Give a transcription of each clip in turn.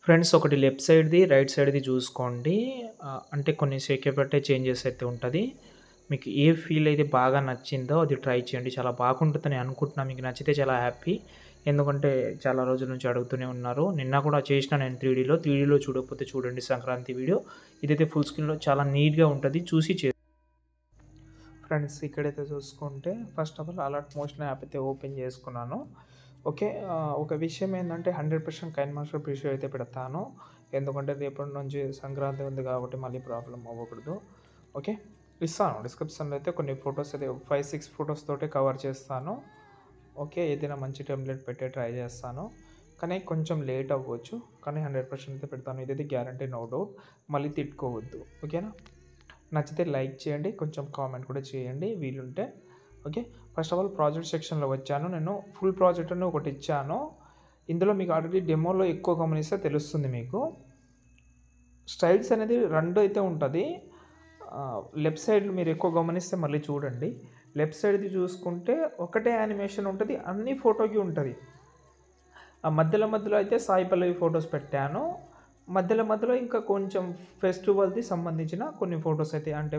Friends ఒకటి left సైడ్‌ది, right సైడ్‌ది చూసుకోండి. ఆహ్, అంటే కొన్ని సెక్యూరిటీ చేంజెస్ అయితే ఉంటది. మీకు ఏ ఫీల్ అయితే బాగా నచ్చిందో అది ట్రై చేయండి. చాలా బాగుంటుందని అనుకుంటున్నా. మీకు నచ్చితే చాలా హ్యాపీ. ఎందుకంటే చాలా రోజుల నుంచి అడుగుతూనే ఉన్నారు. నిన్న కూడా చేసినా నేను 3డీలో. 3డీలో చూడకపోతే చూడండి సంక్రాంతి వీడియో. ఇదైతే ఫుల్ స్క్రీన్‌లో చాలా నీట్‌గా ఉంటది. చూసి చే ఫ్రెండ్స్ ఇక్కడైతే చూసుకుంటే first of all alert motion app అయితే ఓపెన్ చేసుకున్నాను. ఓకే. ఆహ్, ఒక విషయం ఏందంటే 100% కైన్ మాస్టర్ ప్రివ్యూ అయితే పెడతాను. ఎందుకంటే రేపటి నుంచి సంక్రాంతి ఉంది కాబట్టి మళ్ళీ ప్రాబ్లమ్ అవ్వకూడదు. ఓకే. ఇస్తాను డిస్క్రిప్షన్‌లో అయితే కొన్ని ఫోటోస్ అయితే 5, 6 ఫోటోస్ తోటే కవర్ చేస్తాను. ఓకే. ఏదైనా మంచి టెంప్లేట్ పెట్టే ట్రై చేస్తాను. కానీ కొంచెం లేట్ అవ్వచ్చు. కానీ 100% అయితే పెడతాను. ఇదైతే గ్యారంటీ నో డౌట్. మళ్ళీ తిట్టుకోవద్దు. ఓకేనా? నచ్చితే లైక్ చేయండి. కొంచెం కామెంట్ కూడా చేయండి వీలుంటే. Okay. First of all project సెక్షన్‌లో వచ్చాను. నేను ఫుల్ ప్రాజెక్ట్ అని ఒకటి ఇచ్చాను. ఇందులో మీకు ఆల్రెడీ డెమోలో ఎక్కువ గమనిస్తే తెలుస్తుంది మీకు. స్టైల్స్ అనేది 2 అయితే ఉంటది. ఆహ్, లెఫ్ట్ సైడ్ మీరు ఎక్కువ గమనిస్తే మళ్ళీ చూడండి. లెఫ్ట్ సైడ్‌ది చూసుకుంటే ఒకటే యానిమేషన్ ఉంటది. అన్ని ఫోటోకి ఉంటది. ఆ మధ్యలో మధ్యలో అయితే సాయి పల్లవి ఫోటోస్ పెట్టాను. మధ్యలో మధ్యలో ఇంకా కొంచెం ఫెస్టివల్‌ది సంబంధించిన కొన్ని ఫోటోస్ అయితే అంటే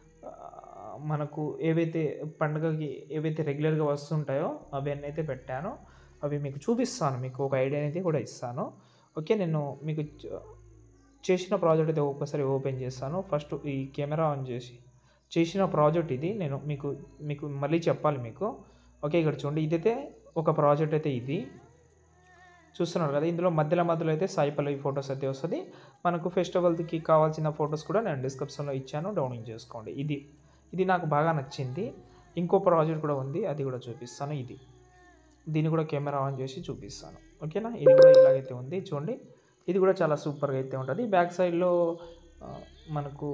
ఆహ్, మనకు ఏవైతే పండగకి ఏవైతే రెగ్యులర్‌గా వస్తుంటాయో అవన్నీ అయితే పెట్టాను. అవి మీకు చూపిస్తాను. మీకు ఒక ఐడియా అనేది కూడా ఇస్తాను. ఓకే. నేను మీకు చ చేసిన ప్రాజెక్ట్ అయితే ఒక్కసారి ఓపెన్ చేస్తాను. ఫస్ట్ ఈ కెమెరా ఆన్ చేసి చేసిన ప్రాజెక్ట్ ఇది. నేను మీకు మీకు మళ్ళీ చెప్పాలి మీకు. ఓకే. ఇక్కడ చూడండి. ఇదైతే ఒక ప్రాజెక్ట్ అయితే ఇది. చూస్తున్నారు కదా! ఇందులో మధ్యలో మధ్యలో అయితే సాయి పల్లవి ఫోటోస్ అయితే వస్తది. మనకు ఫెస్టివల్‌కి కావాల్సిన ఫోటోస్ కూడా నేను డిస్క్రిప్షన్‌లో ఇచ్చాను. డౌన్లోడ్ చేసుకోండి. ఇది. ఇది నాకు బాగా నచ్చింది. ఇంకో ప్రాజెక్ట్ కూడా ఉంది. అది కూడా చూపిస్తాను. ఇది. దీన్ని కూడా కెమెరా ఆన్ చేసి చూపిస్తాను. ఓకేనా? ఇది కూడా ఇలాగైతే ఉంది. చూడండి. ఇది కూడా చాలా సూపర్‌గా అయితే ఉంటది. బ్యాక్ సైడ్‌లో ఆహ్, మనకు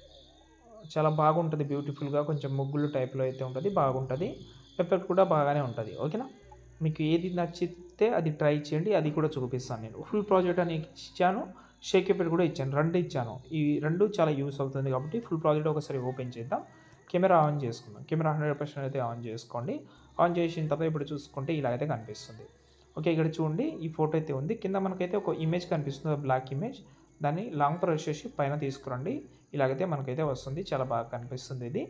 చాలా బాగుంటది బ్యూటిఫుల్‌గా కొంచెం ముగ్గులు టైప్‌లో అయితే ఉంటది. బాగుంటది. ఎఫెక్ట్ కూడా బాగానే ఉంటది. ఓకేనా? మీకు ఏది నచ్చితే అది ట్రై చేయండి. అది కూడా చూపిస్తాను నేను. ఫుల్ ప్రాజెక్ట్ అని ఇచ్చాను. షేక్ ఎఫెక్ట్ కూడా ఇచ్చాను. 2 ఇచ్చాను. ఈ 2 చాలా యూజ్ అవుతుంది కాబట్టి ఫుల్ ప్రాజెక్ట్ ఒకసారి ఓపెన్ చేద్దాం. కెమెరా ఆన్ చేసుకుందాం. కెమెరా 100% అయితే ఆన్ చేసుకోండి. ఆన్ చేసిన తర్వాత ఇప్పుడు చూసుకుంటే ఇలాగైతే కనిపిస్తుంది. ఓకే. ఇక్కడ చూడండి. ఈ ఫోటో అయితే ఉంది. కింద మనకైతే ఒక ఇమేజ్ కనిపిస్తుంది. Black image. దాన్ని లాంగ్ ప్రెస్ చేసి పైన తీసుకురండి. ఇలాగైతే మనకైతే వస్తుంది. చాలా బాగా కనిపిస్తుంది ఇది.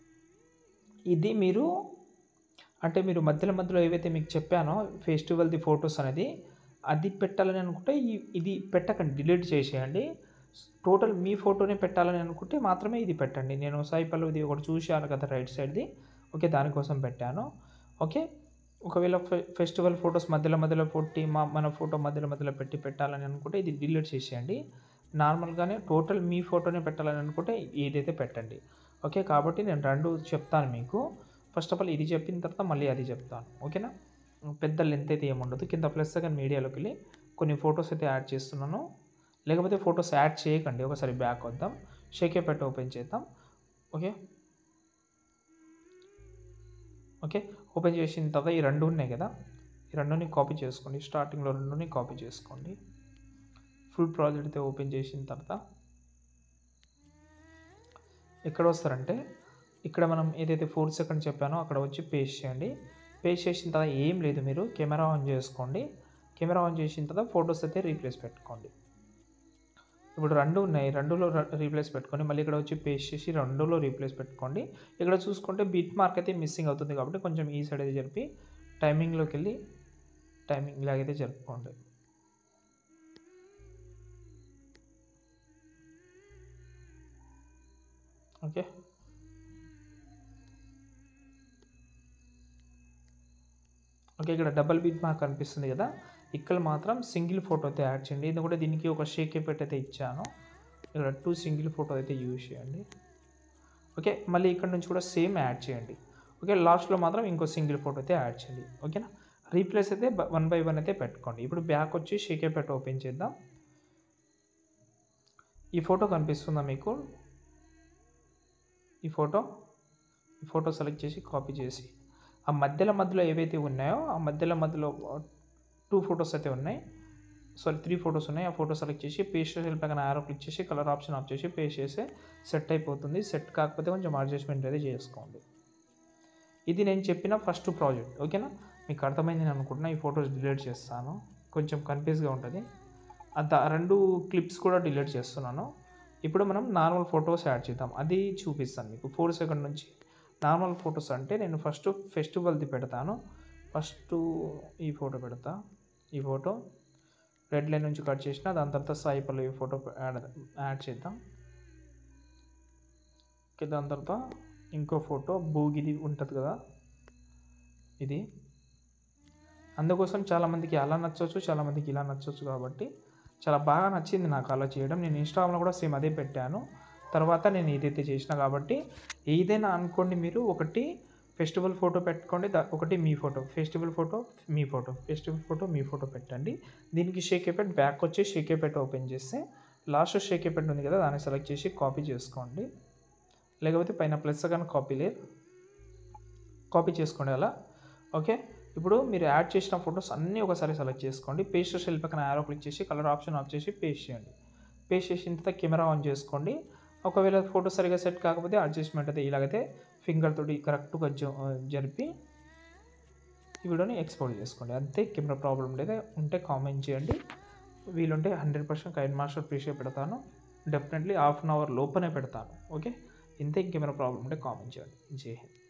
ఇది మీరు అంటే మీరు మధ్యలో మధ్యలో ఏవైతే మీకు చెప్పానో ఫెస్టివల్‌ది ఫోటోస్ అనేది అది పెట్టాలని అనుకుంటే ఈ ఇది పెట్టకండి. డిలీట్ చేసేయండి. టోటల్ మీ ఫోటోనే పెట్టాలని అనుకుంటే మాత్రమే ఇది పెట్టండి. నేను సాయి పల్లవిది ఒకటి చూశాను కదా! రైట్ సైడ్‌ది. ఓకే. దానికోసం పెట్టాను. ఓకే. ఒకవేళ ఫె ఫెస్టివల్ ఫోటోస్ మధ్యలో మధ్యలో పెట్టి మ మన ఫోటో మధ్యలో మధ్యలో పెట్టి పెట్టాలని అనుకుంటే ఇది డిలీట్ చేసేయండి. నార్మల్‌గానే టోటల్ మీ ఫోటోనే పెట్టాలని అనుకుంటే ఇదైతే పెట్టండి. ఓకే. కాబట్టి నేను 2 చెప్తాను మీకు. ఫస్ట్ ఆఫ్ ఆల్ ఇది చెప్పిన తర్వాత మళ్ళీ అది చెప్తాను. ఓకేనా? పెద్ద లెంత్ అయితే ఏముండదు. కింద ప్లస్ సెకండ్ మీడియాలోకెళ్ళి కొన్ని ఫోటోస్ అయితే యాడ్ చేస్తున్నాను. లేకపోతే ఫోటోస్ యాడ్ చేయకండి. ఒకసారి బ్యాక్ వద్దాం. షేక్ ఎఫెక్ట్ ఓపెన్ చేద్దాం. ఓకే. ఓకే. ఓపెన్ చేసిన తర్వాత ఈ 2 ఉన్నాయి కదా! ఈ 2ని కాపీ చేసుకోండి. స్టార్టింగ్‌లో 2ని కాపీ చేసుకోండి. ఫుల్ ప్రాజెక్ట్ అయితే ఓపెన్ చేసిన తర్వాత ఎక్కడ వస్తారంటే ఇక్కడ మనం ఏదైతే 4 సెకండ్ చెప్పానో అక్కడ వచ్చి పేస్ట్ చేయండి. పేస్ట్ చేసిన తర్వాత ఏం లేదు మీరు కెమెరా ఆన్ చేసుకోండి. కెమెరా ఆన్ చేసిన తర్వాత ఫోటోస్ అయితే రీప్లేస్ పెట్టుకోండి. ఇప్పుడు 2 ఉన్నాయి. 2లో ర రీప్లేస్ పెట్టుకొని మళ్ళీ ఇక్కడ వచ్చి పేస్ట్ చేసి 2లో రీప్లేస్ పెట్టుకోండి. ఇక్కడ చూసుకుంటే బిట్ మార్క్ అయితే మిస్సింగ్ అవుతుంది కాబట్టి కొంచెం ఈ సైడ్ అయితే జరిపి టైమింగ్‌లోకెళ్ళి టైమింగ్ ఇలాగైతే జరుపుకోండి. ఓకే. ఓకే. ఇక్కడ డబుల్ బిట్ మార్క్ కనిపిస్తుంది కదా! ఇక్కడ మాత్రం సింగిల్ ఫోటో అయితే యాడ్ చేయండి. ఎందుకంటే దీనికి ఒక షేక్ ఎఫెక్ట్ అయితే ఇచ్చాను. ఇక్కడ 2 సింగిల్ ఫోటో అయితే యూజ్ చేయండి. ఓకే. మళ్ళీ ఇక్కడ నుంచి కూడా సేమ్ యాడ్ చేయండి. ఓకే. లాస్ట్‌లో మాత్రం ఇంకో సింగిల్ ఫోటో అయితే యాడ్ చేయండి. ఓకేనా? రీప్లేస్ అయితే బ వన్ బై వన్ అయితే పెట్టుకోండి. ఇప్పుడు బ్యాక్ వచ్చి షేక్ ఎఫెక్ట్ ఓపెన్ చేద్దాం. ఈ ఫోటో కనిపిస్తుందా మీకు? ఈ ఫోటో. ఈ ఫోటో సెలెక్ట్ చేసి కాపీ చేసి ఆ మధ్యలో మధ్యలో ఏవైతే ఉన్నాయో ఆ మధ్యలో మధ్యలో 2 ఫోటోస్ అయితే ఉన్నాయి. సారీ 3 ఫోటోస్ ఉన్నాయి. ఆ ఫోటో సెలెక్ట్ చేసి పేస్ట్ సెల్ పక్కన యారో క్లిక్ చేసి కలర్ ఆప్షన్ ఆఫ్ చేసి పేస్ట్ చేస్తే సెట్ అయిపోతుంది. సెట్ కాకపోతే కొంచెం అడ్జస్ట్‌మెంట్ అయితే చేసుకోండి. ఇది నేను చెప్పిన ఫస్ట్ ప్రాజెక్ట్. ఓకేనా? మీకు అర్థమైందని అనుకుంటున్నా. ఈ ఫోటోస్ డిలీట్ చేస్తాను. కొంచెం కన్‌ఫ్యూజ్‌గా ఉంటది. అంత రెండు క్లిప్స్ కూడా డిలీట్ చేస్తున్నాను ఇప్పుడు మనం నార్మల్ ఫొటోస్ యాడ్ చేద్దాం అది చూపిస్తాను మీకు ఫోర్ సెకండ్ నుంచి నార్మల్ ఫొటోస్ అంటే నేను ఫస్ట్ ఫెస్టివల్ది పెడతాను ఫస్ట్ ఈ ఫోటో పెడతా ఈ ఫోటో రెడ్ లైన్ నుంచి కట్ చేసిన దాని తర్వాత Sai Pallavi photo add add చేద్దాం ఓకే దాని తర్వాత ఇంకో ఫోటో భూగిది ఉంటుంది కదా ఇది అందుకోసం చాలామందికి అలా నచ్చవచ్చు చాలామందికి ఇలా నచ్చవచ్చు కాబట్టి చాలా బాగా నచ్చింది నాకు అలా చేయడం నేను ఇన్స్టాగ్రామ్లో కూడా సేమ్ అదే పెట్టాను తర్వాత నేను ఏదైతే చేసిన కాబట్టి ఏదైనా అనుకోండి మీరు ఒకటి ఫెస్టివల్ ఫోటో పెట్టుకోండి దా- ఒకటి మీ ఫోటో ఫెస్టివల్ ఫోటో మీ ఫోటో ఫెస్టివల్ ఫోటో మీ ఫోటో పెట్టండి దీనికి షేక్ ఎఫెక్ట్ బ్యాక్ వచ్చి షేక్ ఎఫెక్ట్ ఓపెన్ చేస్తే లాస్ట్ షేక్ ఎఫెక్ట్ ఉంది కదా దాన్ని సెలెక్ట్ చేసి కాపీ చేసుకోండి లేకపోతే పైన ప్లస్ కానీ కాపీ లేదు కాపీ చేసుకోండి అలా ఓకే ఇప్పుడు మీరు యాడ్ చేసిన ఫొటోస్ అన్నీ ఒకసారి సెలెక్ట్ చేసుకోండి పేస్ట్ సెల్ పక్కన యారో క్లిక్ చేసి కలర్ ఆప్షన్ ఆఫ్ చేసి పేస్ట్ చేయండి పేస్ట్ చేసిన తర్వాత కెమెరా ఆన్ చేసుకోండి ఒకవేళ ఫోటో సరిగా సెట్ కాకపోతే అడ్జస్ట్మెంట్ అయితే ఇలాగైతే ఫింగర్ తోటి కరెక్ట్గా జ- జరిపి ఈ వీడియోని ఎక్స్పోర్ట్ చేసుకోండి అంతే కెమెరా ప్రాబ్లం లేదా ఉంటే కామెంట్ చేయండి వీలుంటే హండ్రెడ్ పర్సెంట్ కైన్ మాస్టర్ ప్రీషియా పెడతాను డెఫినెట్లీ హాఫ్ అన్ అవర్ లోపనే పెడతాను ఓకే ఇంతే కెమెరా ప్రాబ్లం ఉంటే కామెంట్ చేయండి జై హింద్